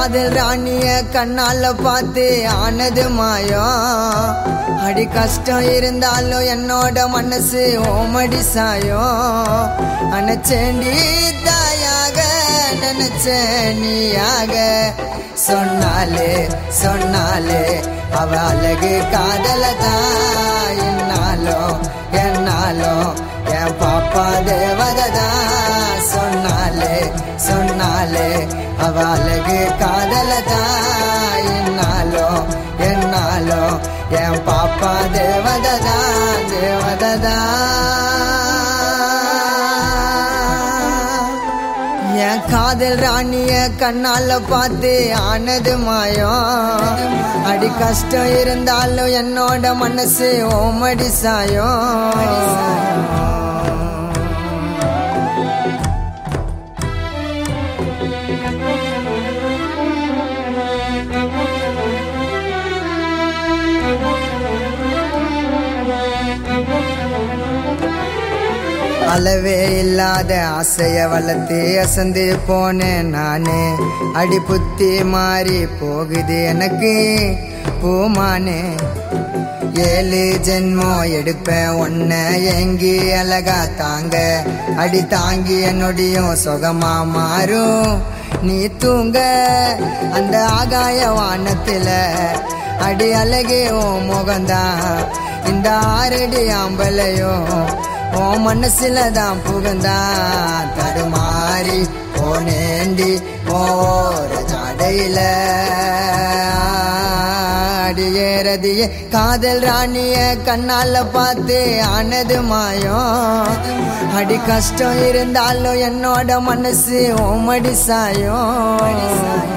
காதல் ராணிய கண்ணால பார்த்து ஆனது மாயம் அடி கஷ்டம் இருந்தாலும் என்னோட மனசு ஓமடி சாயம் அனச்சேண்டி தாயாக நினைச்ச நீயாக சொன்னாலே சொன்னாலே அவ அழகு காதல தான் என்னாலும் என்னாலும் என் பாப்பா தேவதா சொன்னாலே சொன்னாலே அவ அழகு காதல தான் என்னாலும் என்னாலும் என் பாப்பா தேவதா தேவதா என் காதல் ராணிய கண்ணால பார்த்து ஆனது மாயம் அடி கஷ்டம் இருந்தாலும் என்னோட மனசு ஓமடி சாயம் அளவே இல்லாத ஆசைய வளர்த்து அசந்து போனேன் நானே அடி புத்தி மாறி போகுது எனக்கு பூமானே ஏழு ஜென்மம் எடுப்பேன் ஒன்ன எங்கி அழகா தாங்க அடி தாங்கி என்னுடையும் சுகமா மாறும் நீ தூங்க அந்த ஆகாய வானத்துல அடி அழகே ஓ முகந்தான் இந்த ஆறடி ஆம்பலையும் ஓ மனசுல தான் புகுந்தான் தடுமாறி போனேண்டி ஓர ஜாடையில அடியேறதிய காதல் ராணிய கண்ணால பார்த்து ஆனது மாயம் அடி கஷ்டம் இருந்தாலும் என்னோட மனசு ஓமடி சாயம்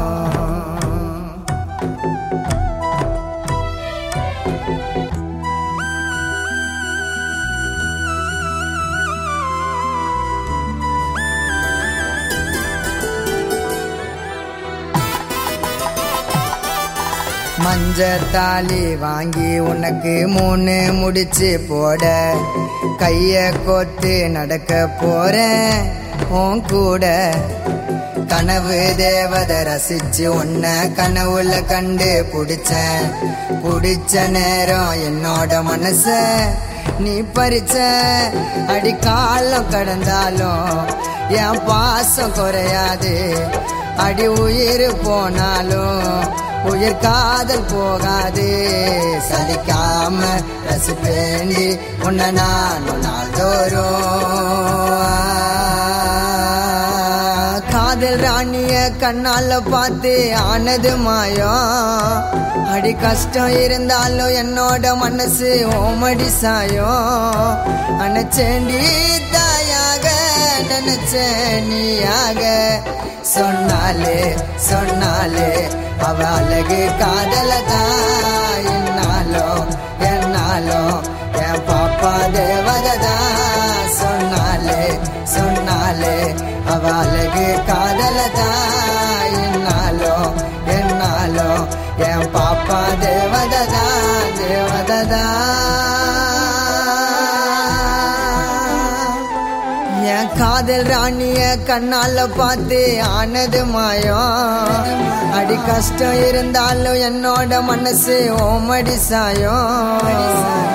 மஞ்ச தாலி வாங்கி உனக்கு மூணு முடிச்சு போட கைய கோத்து நடக்க போறேன் உன் கூட கனவு தேவத ரசிச்சு உன்ன கனவுல கண்டு புடிச்சேன் புடிச்ச நேரம் என்னோட மனச நீ பறிச்ச அடி காலம் கடந்தாலும் என் பாசம் குறையாது அடி உயிர் போனாலும் உயிர் காதல் போகாது சலிக்காம ரசிப்பேண்டி உன்னை நானும் நாள்தோறும் காதல் ராணிய கண்ணால பார்த்து ஆனது மாயம் அடி கஷ்டம் இருந்தாலும் என்னோட மனசு ஓமடி சாயம் அனச்சேண்டி தாயாக நினைச்ச நீயாக சொன்னாலே சொன்னாலே அவ அழகு காதல தான் என்னாலும் என்னாலும் என் பாப்பா தேவதா சொன்னாலே சொன்னாலே அவ அழகு காதல தான் என்னாலும் என்னாலும் என் பாப்பா தேவதா தேவதா என் காதல் ராணிய கண்ணால பார்த்து ஆனது மாயம் அடி கஷ்டம் இருந்தாலும் என்னோட மனசு ஓமடி சாயம்